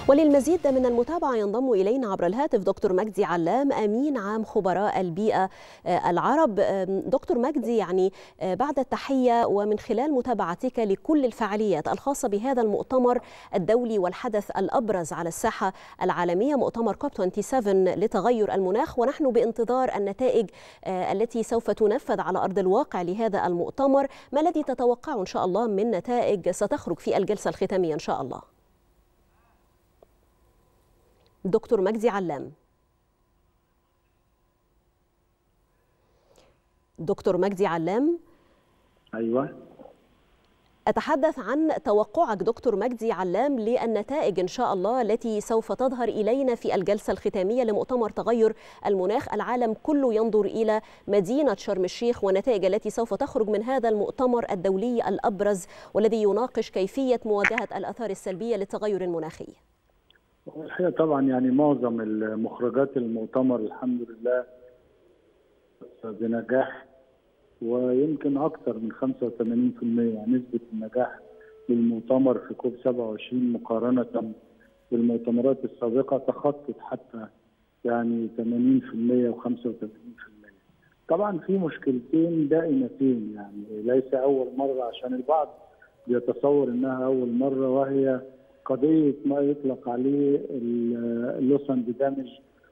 وللمزيد من المتابعة ينضم إلينا عبر الهاتف دكتور مجدي علام أمين عام خبراء البيئة العرب دكتور مجدي يعني بعد التحية ومن خلال متابعتك لكل الفعاليات الخاصة بهذا المؤتمر الدولي والحدث الأبرز على الساحة العالمية مؤتمر كوب 27 لتغير المناخ ونحن بانتظار النتائج التي سوف تنفذ على أرض الواقع لهذا المؤتمر ما الذي تتوقعه إن شاء الله من نتائج ستخرج في الجلسة الختامية إن شاء الله دكتور مجدي علام دكتور مجدي علام ايوه أتحدث عن توقعك دكتور مجدي علام للنتائج إن شاء الله التي سوف تظهر إلينا في الجلسة الختامية لمؤتمر تغير المناخ العالم كله ينظر إلى مدينة شرم الشيخ والنتائج التي سوف تخرج من هذا المؤتمر الدولي الأبرز والذي يناقش كيفية مواجهة الأثار السلبية للتغير المناخي الحقيقه طبعا يعني معظم المخرجات المؤتمر الحمد لله بنجاح ويمكن اكثر من 85% يعني نسبه النجاح للمؤتمر في كوب 27 مقارنه بالمؤتمرات السابقه تخطت حتى يعني 80% و85% طبعا في مشكلتين دائمتين يعني ليس اول مره عشان البعض بيتصور انها اول مره وهي قضيه ما يطلق عليه اللوس اند دامج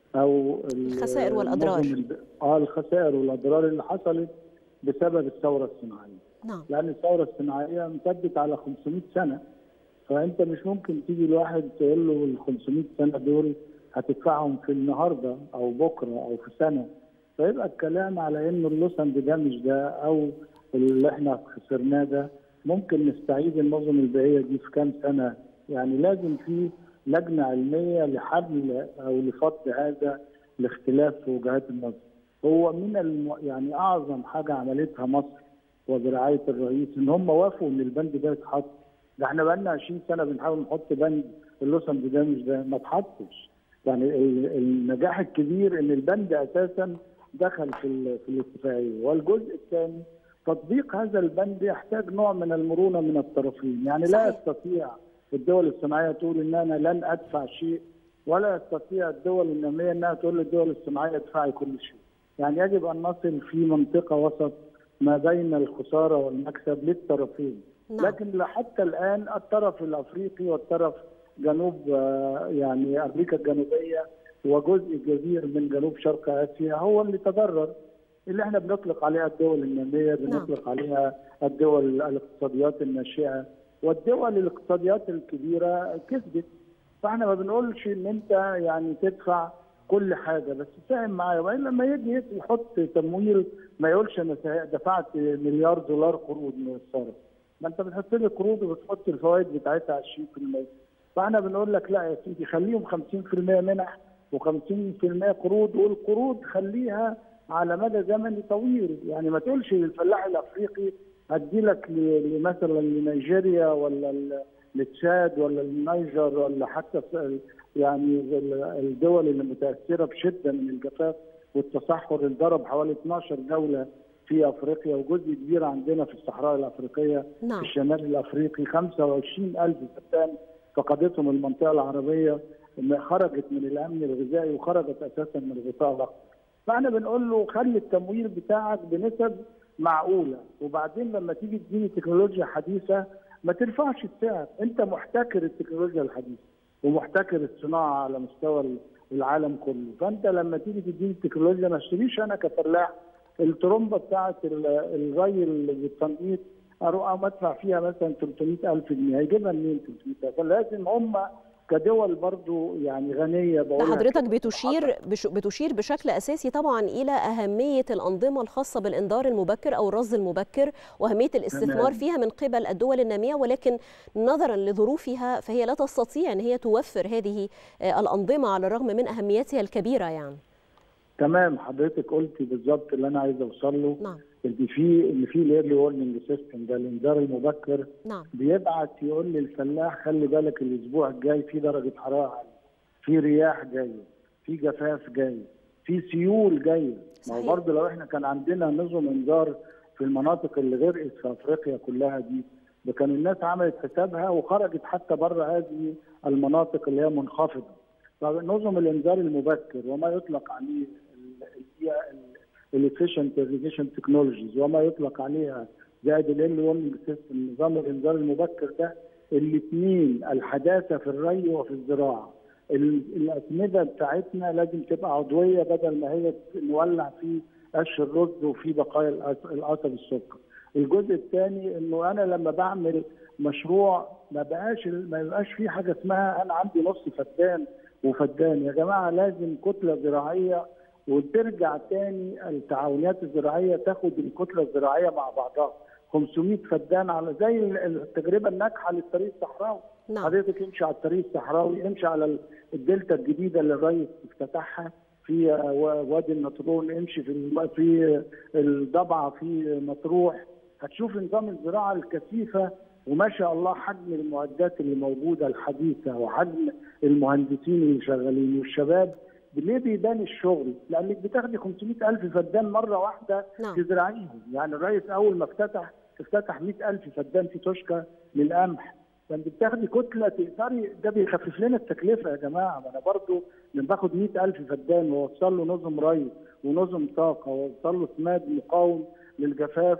او الخسائر والاضرار اه الخسائر والاضرار اللي حصلت بسبب الثوره الصناعيه نعم لان الثوره الصناعيه امتدت على 500 سنه فانت مش ممكن تيجي لواحد تقول له ال 500 سنه دول هتدفعهم في النهارده او بكره او في سنه فيبقى الكلام على انه اللوس اند دامج ده او اللي احنا خسرناه ده ممكن نستعيد النظم البيئيه دي في كام سنه يعني لازم في لجنه علميه لحل او لفض هذا الاختلاف في وجهات النظر. هو من الم... يعني اعظم حاجه عملتها مصر وبرعايه الرئيس ان هم وافقوا ان البند ده يتحط. ده احنا بقى لنا 20 سنه بنحاول نحط بند اللوس اند دامج ده ما اتحطش. يعني النجاح الكبير ان البند اساسا دخل في في الاتفاقيه والجزء الثاني تطبيق هذا البند يحتاج نوع من المرونه من الطرفين، يعني لا يستطيع الدول الصناعيه تقول ان انا لن ادفع شيء ولا يستطيع الدول الناميه انها تقول للدول الصناعيه ادفعي كل شيء. يعني يجب ان نصل في منطقه وسط ما بين الخساره والمكسب للطرفين. نعم. لكن حتى الان الطرف الافريقي والطرف جنوب يعني امريكا الجنوبيه وجزء كبير من جنوب شرق اسيا هو اللي تضرر اللي احنا بنطلق عليها الدول الناميه بنطلق نعم. عليها الدول الاقتصاديات الناشئه والدول الاقتصاديات الكبيره كسبت فاحنا ما بنقولش ان انت يعني تدفع كل حاجه بس ساهم معايا وبعدين لما يجي يحط تمويل ما يقولش انا دفعت مليار دولار قروض من الصرف ما انت بتحط لي قروض وبتحط الفوائد بتاعتها 20% فاحنا بنقول لك لا يا سيدي خليهم 50% منح و50% قروض والقروض خليها على مدى زمني طويل يعني ما تقولش للفلاح الافريقي هدي لك مثلا لنيجيريا ولا لتشاد ولا النيجر ولا حتى يعني الدول اللي متاثره بشده من الجفاف والتصحر اللي ضرب حوالي 12 دوله في افريقيا وجزء كبير عندنا في الصحراء الافريقيه نعم. في الشمال الافريقي 25 الف سكان فقدتهم المنطقه العربيه خرجت من الامن الغذائي وخرجت اساسا من الغطاء الاخضر فاحنا بنقول له خلي التمويل بتاعك بنسب معقوله وبعدين لما تيجي تديني تكنولوجيا حديثه ما ترفعش السعر انت محتكر التكنولوجيا الحديثه ومحتكر الصناعه على مستوى العالم كله فانت لما تيجي تديني التكنولوجيا ما اشتريش انا كفلاح الترومبه بتاعت الري بالتنقيط اروح ادفع فيها مثلا 300000 جنيه هيجيبها منين 300000 فلازم هم كدول برضو يعني غنيه بقول حضرتك بتشير بش بتشير بشكل اساسي طبعا الى اهميه الانظمه الخاصه بالانذار المبكر او الرصد المبكر واهميه الاستثمار فيها من قبل الدول الناميه ولكن نظرا لظروفها فهي لا تستطيع ان هي توفر هذه الانظمه على الرغم من اهميتها الكبيره يعني تمام حضرتك قلتي بالظبط اللي انا عايز اوصل له نعم اللي في اللي في الايرلي وورنينج سيستم ده الانذار المبكر نعم بيبعت يقول للفلاح خلي بالك الاسبوع الجاي في درجه حراره عاليه في رياح جايه في جفاف جاي في سيول جايه ما هو برضه لو احنا كان عندنا نظم انذار في المناطق اللي غرقت في افريقيا كلها دي ده كان الناس عملت حسابها وخرجت حتى بره هذه المناطق اللي هي منخفضه فنظم الانذار المبكر وما يطلق عليه الافيشنت irrigation تكنولوجيز وما يطلق عليها زائد ال وورنينج سيستم نظام الانذار المبكر ده الاثنين الحداثه في الري وفي الزراعه الاسمده بتاعتنا لازم تبقى عضويه بدل ما هي نولع في قش الرز وفي بقايا القصب السكر. الجزء الثاني انه انا لما بعمل مشروع ما بقاش ما يبقاش في حاجه اسمها انا عندي نص فدان وفدان يا جماعه لازم كتله زراعيه وترجع تاني التعاونيات الزراعيه تاخد الكتله الزراعيه مع بعضها 500 فدان على زي التجربه الناجحه للطريق الصحراوي نعم. حضرتك امشي على الطريق الصحراوي امشي على الدلتا الجديده اللي الرئيس افتتحها في وادي النطرون امشي في في الضبعه في مطروح هتشوف نظام الزراعه الكثيفه وما شاء الله حجم المعدات اللي موجوده الحديثه وحجم المهندسين اللي شغالين والشباب ليه بيبان الشغل؟ لانك بتاخدي 500 ألف فدان مره واحده نعم. تزرعيهم، يعني الرئيس اول ما افتتح افتتح 100 ألف فدان في توشكا للقمح، فانت بتاخدي كتله تقدري ده بيخفف لنا التكلفه يا جماعه، ما انا برضه لما باخد 100 ألف فدان واوصل له نظم ري ونظم طاقه واوصل له سماد مقاوم للجفاف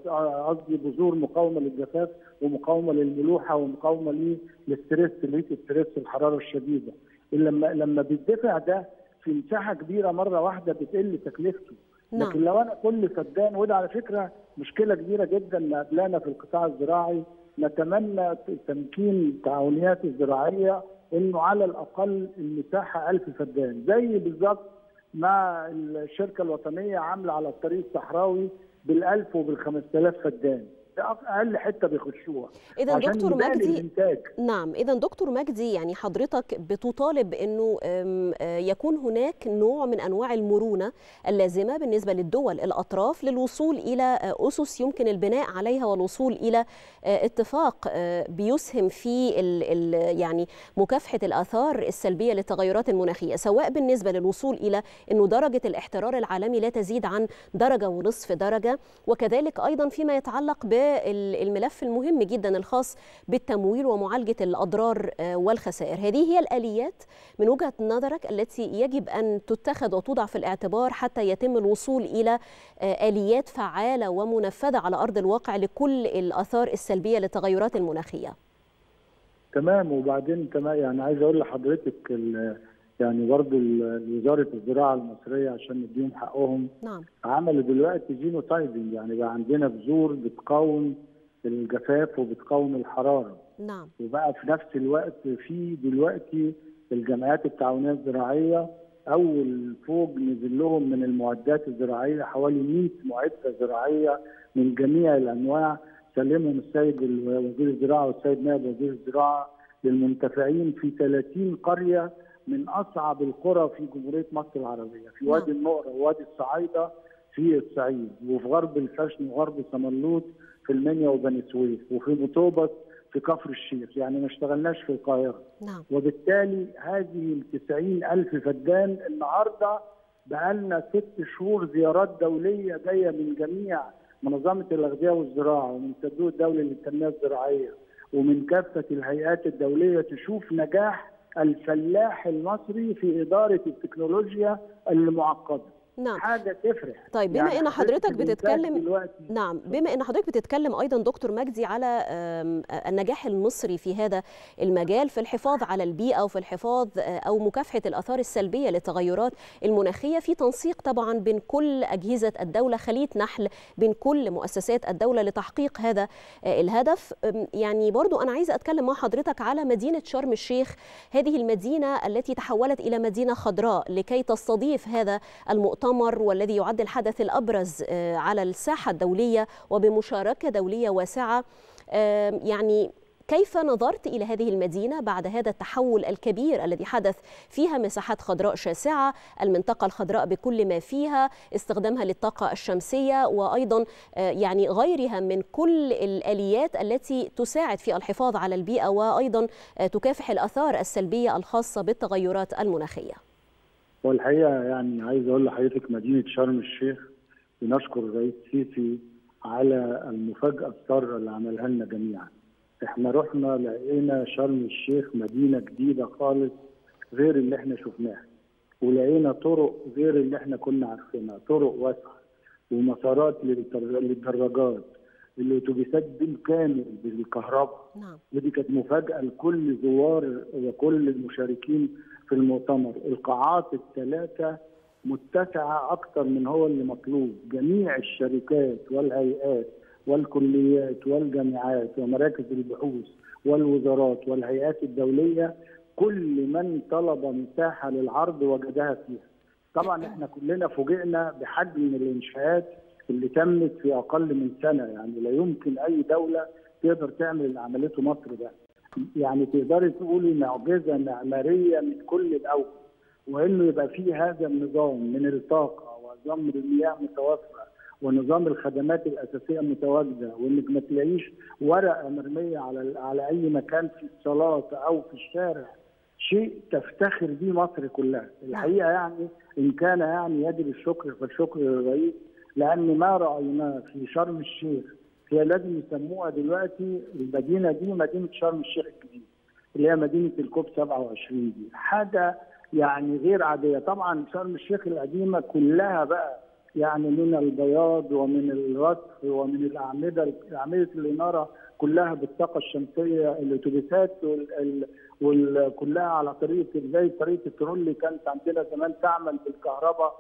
قصدي بذور مقاومه للجفاف ومقاومه للملوحه ومقاومه للستريس اللي هي ستريس الحراره الشديده. لما لما بيدفع ده في مساحه كبيره مره واحده بتقل تكلفته نعم. لكن لو انا كل فدان وده على فكره مشكله كبيره جدا مقابلانا في القطاع الزراعي نتمنى تمكين التعاونيات الزراعيه انه على الاقل المساحه 1000 فدان زي بالظبط مع الشركه الوطنيه عامله على الطريق الصحراوي بال1000 وبال5000 فدان ده اقل حته بيخشوها اذا عشان دكتور يبان مجدي الانتاج نعم اذا دكتور مجدي يعني حضرتك بتطالب انه أم، آه، يكون هناك نوع من انواع المرونه اللازمه بالنسبه للدول الاطراف للوصول الى آه، اسس يمكن البناء عليها والوصول الى آه، اتفاق آه، بيسهم في ال ال يعني مكافحه الاثار السلبيه للتغيرات المناخيه سواء بالنسبه للوصول الى انه درجه الاحترار العالمي لا تزيد عن درجه ونصف درجه وكذلك ايضا فيما يتعلق بالملف المهم جدا الخاص بالتمويل ومعالجه الاضرار آه، والخسائر هذه هي الاليات من وجهه نظرك التي يجب ان تتخذ وتوضع في الاعتبار حتى يتم الوصول الى آه، اليات فعاله ومنفذه على ارض الواقع لكل الاثار السلبيه للتغيرات المناخيه تمام وبعدين تمام يعني عايز اقول لحضرتك ال- يعني برضه ال- وزاره الزراعه المصريه عشان نديهم حقهم نعم عملوا دلوقتي جينوتايدنج يعني بقى عندنا بذور بتقاوم الجفاف وبتقاوم الحراره نعم وبقى في نفس الوقت في دلوقتي الجمعيات التعاونيه الزراعيه اول فوج نزل لهم من المعدات الزراعيه حوالي 100 معده زراعيه من جميع الانواع سلمهم السيد ال- وزير الزراعه والسيد نائب وزير الزراعه للمنتفعين في 30 قريه من اصعب القرى في جمهوريه مصر العربيه في وادي النقره ووادي الصعايده في الصعيد وفي غرب الفشن وغرب سمنلوط في المنيا وبني سويف وفي مطوبس في كفر الشيخ يعني ما اشتغلناش في القاهره نعم وبالتالي هذه ال 90 ألف فدان النهارده بقى لنا ست شهور زيارات دوليه جايه من جميع منظمه الاغذيه والزراعه ومن الصندوق الدولي للتنميه الزراعيه ومن كافه الهيئات الدوليه تشوف نجاح الفلاح المصري في اداره التكنولوجيا المعقده نعم حاجه تفرح طيب بما ان حضرتك الإنتاج بتتكلم دلوقتي نعم بما ان حضرتك بتتكلم ايضا دكتور مجدي على آم، النجاح المصري في هذا المجال في الحفاظ على البيئه وفي الحفاظ آه، او مكافحه الاثار السلبيه للتغيرات المناخيه في تنسيق طبعا بين كل اجهزه الدوله خليط نحل بين كل مؤسسات الدوله لتحقيق هذا آه، الهدف آم، يعني برضو انا عايزه اتكلم مع حضرتك على مدينه شرم الشيخ هذه المدينه التي تحولت الى مدينه خضراء لكي تستضيف هذا المؤتمر والذي يعد الحدث الابرز آه، على الساحه الدوليه وبمشاركه دوليه واسعه آم، يعني كيف نظرت الى هذه المدينه بعد هذا التحول الكبير الذي حدث فيها مساحات خضراء شاسعه، المنطقه الخضراء بكل ما فيها، استخدامها للطاقه الشمسيه وايضا آه، يعني غيرها من كل الاليات التي تساعد في الحفاظ على البيئه وايضا آه، تكافح الاثار السلبيه الخاصه بالتغيرات المناخيه. والحقيقه يعني عايز اقول لحضرتك مدينه شرم الشيخ بنشكر الرئيس سيسي على المفاجاه الساره اللي عملها لنا جميعا. احنا رحنا لقينا شرم الشيخ مدينه جديده خالص غير اللي احنا شفناها ولقينا طرق غير اللي احنا كنا عارفينها طرق واسعه ومسارات للدراجات الاتوبيسات بالكامل بالكهرباء نعم ودي كانت مفاجاه لكل زوار وكل المشاركين في المؤتمر القاعات الثلاثه متسعه اكثر من هو اللي مطلوب جميع الشركات والهيئات والكليات والجامعات ومراكز البحوث والوزارات والهيئات الدوليه كل من طلب مساحه للعرض وجدها فيها. طبعا احنا كلنا فوجئنا بحجم الانشاءات اللي تمت في اقل من سنه يعني لا يمكن اي دوله تقدر تعمل اللي عملته مصر ده. يعني تقدري تقولي معجزه معماريه من كل الاول وانه يبقى فيه هذا النظام من الطاقه ونظام المياه متوفره ونظام الخدمات الاساسيه متواجده وانك ما تلاقيش ورقه مرميه على على اي مكان في الصالات او في الشارع شيء تفتخر به مصر كلها الحقيقه يعني ان كان يعني يجب الشكر فالشكر للرئيس لان ما رايناه في شرم الشيخ هي لازم يسموها دلوقتي المدينه دي مدينه شرم الشيخ الجديده اللي هي مدينه الكوب 27 دي حاجه يعني غير عاديه طبعا شرم الشيخ القديمه كلها بقى يعني من البياض ومن الرصف ومن الاعمده اعمده الاناره كلها بالطاقه الشمسيه الاتوبيسات وكلها على طريقه زي طريقه الترولي كانت عندنا زمان تعمل بالكهرباء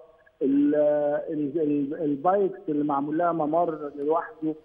البايكس اللي معمول لها ممر لوحده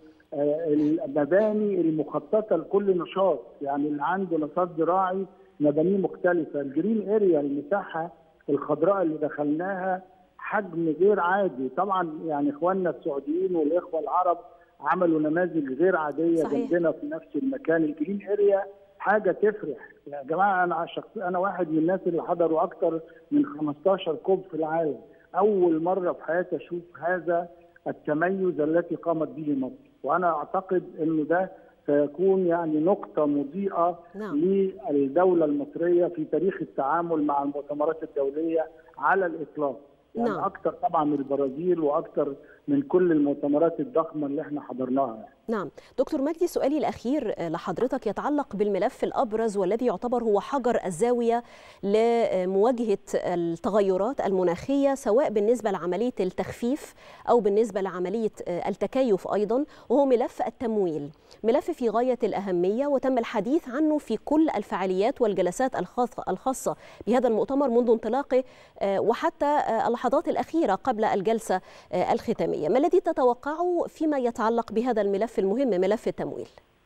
المباني المخططه لكل نشاط يعني اللي عنده نشاط زراعي مبانيه مختلفه الجرين اريا المساحه الخضراء اللي دخلناها حجم غير عادي طبعا يعني اخواننا السعوديين والاخوه العرب عملوا نماذج غير عاديه صحيح. جنبنا في نفس المكان الجرين اريا حاجه تفرح يا جماعه انا شخص انا واحد من الناس اللي حضروا اكثر من 15 كوب في العالم اول مره في حياتي اشوف هذا التميز التي قامت به مصر وانا اعتقد انه ده سيكون يعني نقطة مضيئة نعم. للدولة المصرية في تاريخ التعامل مع المؤتمرات الدولية على الإطلاق يعني نعم. أكثر طبعا من البرازيل وأكثر من كل المؤتمرات الضخمة اللي احنا حضرناها يعني. نعم دكتور مجدي سؤالي الأخير لحضرتك يتعلق بالملف الأبرز والذي يعتبر هو حجر الزاوية لمواجهة التغيرات المناخية سواء بالنسبة لعملية التخفيف أو بالنسبة لعملية التكيف أيضا وهو ملف التمويل ملف في غاية الأهمية وتم الحديث عنه في كل الفعاليات والجلسات الخاصة, الخاصة بهذا المؤتمر منذ انطلاقه وحتى اللحظات الأخيرة قبل الجلسة الختامية ما الذي تتوقعه فيما يتعلق بهذا الملف المهم ملف التمويل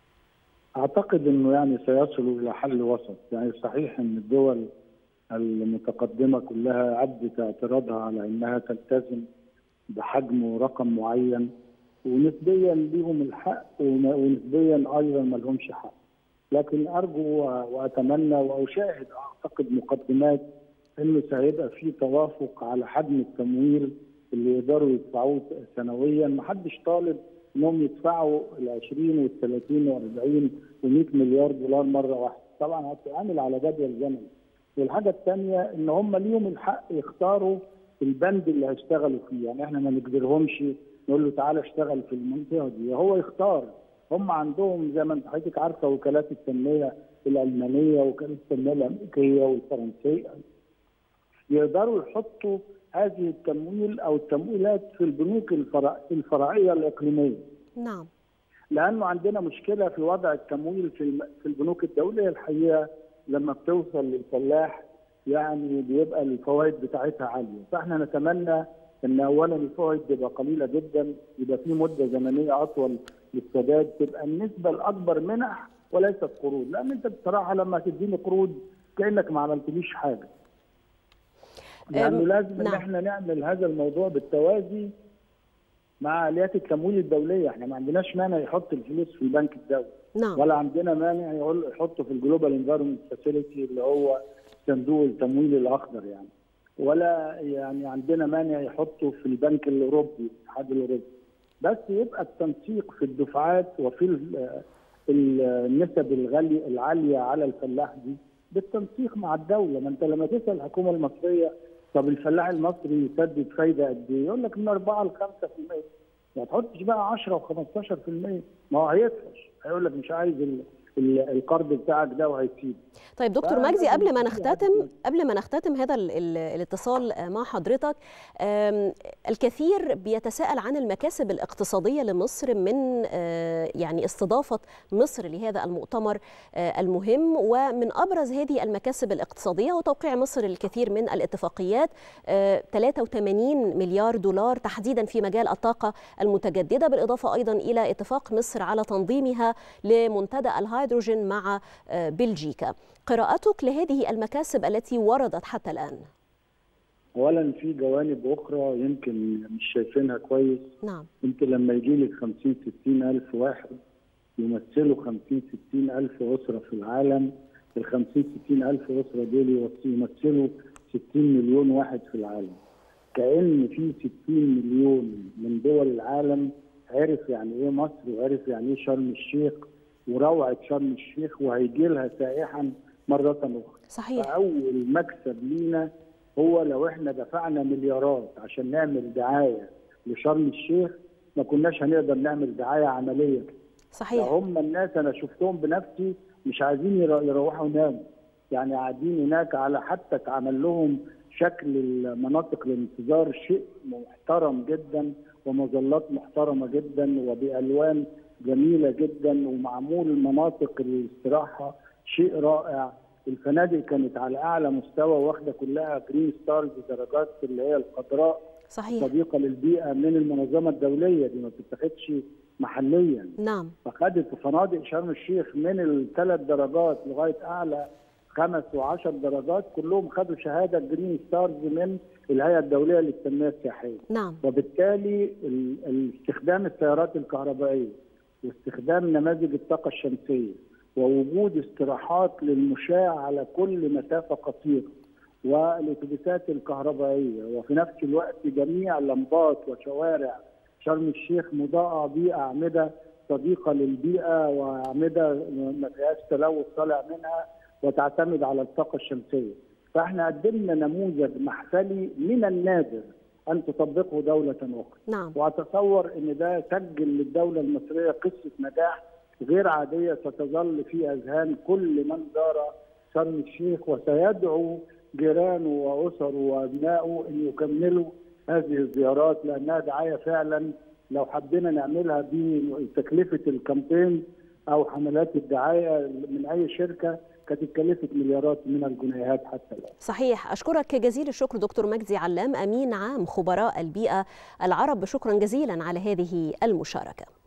اعتقد انه يعني سيصلوا الى حل وسط يعني صحيح ان الدول المتقدمه كلها عدت اعتراضها على انها تلتزم بحجم ورقم معين ونسبيا ليهم الحق ونسبيا ايضا ما لهمش حق لكن ارجو واتمنى واشاهد اعتقد مقدمات انه سيبقى في توافق على حجم التمويل اللي يقدروا يدفعوه سنويا ما حدش طالب انهم يدفعوا ال 20 وال 30 وال 40 و100 مليار دولار مره واحده، طبعا هتتعامل على جدول زمني. والحاجه الثانيه ان هم ليهم الحق يختاروا البند اللي هيشتغلوا فيه، يعني احنا ما نجبرهمش نقول له تعالى اشتغل في المنطقه دي، هو يختار. هم عندهم زي ما انت حضرتك عارفه وكالات التنميه الالمانيه وكالات التنميه الامريكيه والفرنسيه يقدروا يحطوا هذه التمويل او التمويلات في البنوك الفرع الفرعيه الاقليميه. نعم. لانه عندنا مشكله في وضع التمويل في في البنوك الدوليه الحقيقه لما بتوصل للفلاح يعني بيبقى الفوائد بتاعتها عاليه، فاحنا نتمنى ان اولا الفوائد تبقى قليله جدا، يبقى في مده زمنيه اطول للسداد، تبقى النسبه الاكبر منح وليست قروض، لان انت بصراحه لما تديني قروض كانك ما عملتليش حاجه. لانه يعني لازم نعم. ان احنا نعمل هذا الموضوع بالتوازي مع اليات التمويل الدوليه، احنا ما عندناش مانع يحط الفلوس في البنك الدولي. نعم. ولا عندنا مانع يقول يحطه في الجلوبال انفيرمنت فاسيلتي اللي هو صندوق التمويل الاخضر يعني. ولا يعني عندنا مانع يحطه في البنك الاوروبي الاتحاد الاوروبي. بس يبقى التنسيق في الدفعات وفي النسب الغاليه العاليه على الفلاح دي بالتنسيق مع الدوله، ما انت لما تسال الحكومه المصريه طب الفلاح المصري يسدد فايده قد ايه؟ يقول لك من 4 ل 5% ما تحطش بقى 10 و15% ما هو هيطفش هيقول لك مش عايز القرض بتاعك ده وهيسيب طيب دكتور مجدي قبل ما نختتم قبل ما نختتم هذا ال ال الاتصال مع حضرتك الكثير بيتساءل عن المكاسب الاقتصاديه لمصر من يعني استضافه مصر لهذا المؤتمر المهم ومن ابرز هذه المكاسب الاقتصاديه وتوقيع مصر الكثير من الاتفاقيات 83 مليار دولار تحديدا في مجال الطاقه المتجدده بالاضافه ايضا الى اتفاق مصر على تنظيمها لمنتدى الهيدروجين مع بلجيكا قراءتك لهذه المكاسب التي وردت حتى الآن اولا في جوانب اخرى يمكن مش شايفينها كويس نعم انت لما يجي لك 50 60 الف واحد يمثلوا 50 60 الف اسره في العالم ال 50 60 الف اسره دول يمثلوا 60 مليون واحد في العالم كان في 60 مليون من دول العالم عرف يعني ايه مصر وعرف يعني ايه شرم الشيخ وروعه شرم الشيخ وهيجي لها سائحا مره اخرى صحيح فاول مكسب لينا هو لو احنا دفعنا مليارات عشان نعمل دعايه لشرم الشيخ ما كناش هنقدر نعمل دعايه عمليه صحيح هم الناس انا شفتهم بنفسي مش عايزين يروحوا يناموا يعني قاعدين هناك على حتى اتعمل لهم شكل المناطق الانتظار شيء محترم جدا ومظلات محترمه جدا وبالوان جميله جدا ومعمول مناطق الاستراحه شيء رائع الفنادق كانت على اعلى مستوى واخده كلها جرين ستارز درجات اللي هي الخضراء صحيح صديقه للبيئه من المنظمه الدوليه دي ما بتتاخدش محليا نعم فخدت فنادق شرم الشيخ من الثلاث درجات لغايه اعلى خمس وعشر درجات كلهم خدوا شهاده جرين ستارز من الهيئه الدوليه للتنميه السياحيه نعم وبالتالي استخدام السيارات الكهربائيه واستخدام نماذج الطاقه الشمسيه ووجود استراحات للمشاة على كل مسافة قصيرة والاتوبيسات الكهربائية وفي نفس الوقت جميع لمبات وشوارع شرم الشيخ مضاءة بأعمدة صديقة للبيئة وأعمدة ما فيهاش تلوث طالع منها وتعتمد على الطاقة الشمسية فاحنا قدمنا نموذج محفلي من النادر أن تطبقه دولة أخرى نعم وأتصور أن ده سجل للدولة المصرية قصة نجاح غير عادية ستظل في أذهان كل من زار شرم الشيخ وسيدعو جيرانه وأسره وأبنائه أن يكملوا هذه الزيارات لأنها دعاية فعلا لو حبينا نعملها بتكلفة الكامبين أو حملات الدعاية من أي شركة كانت اتكلفت مليارات من الجنيهات حتى الان. صحيح اشكرك جزيل الشكر دكتور مجدي علام امين عام خبراء البيئه العرب شكرا جزيلا على هذه المشاركه.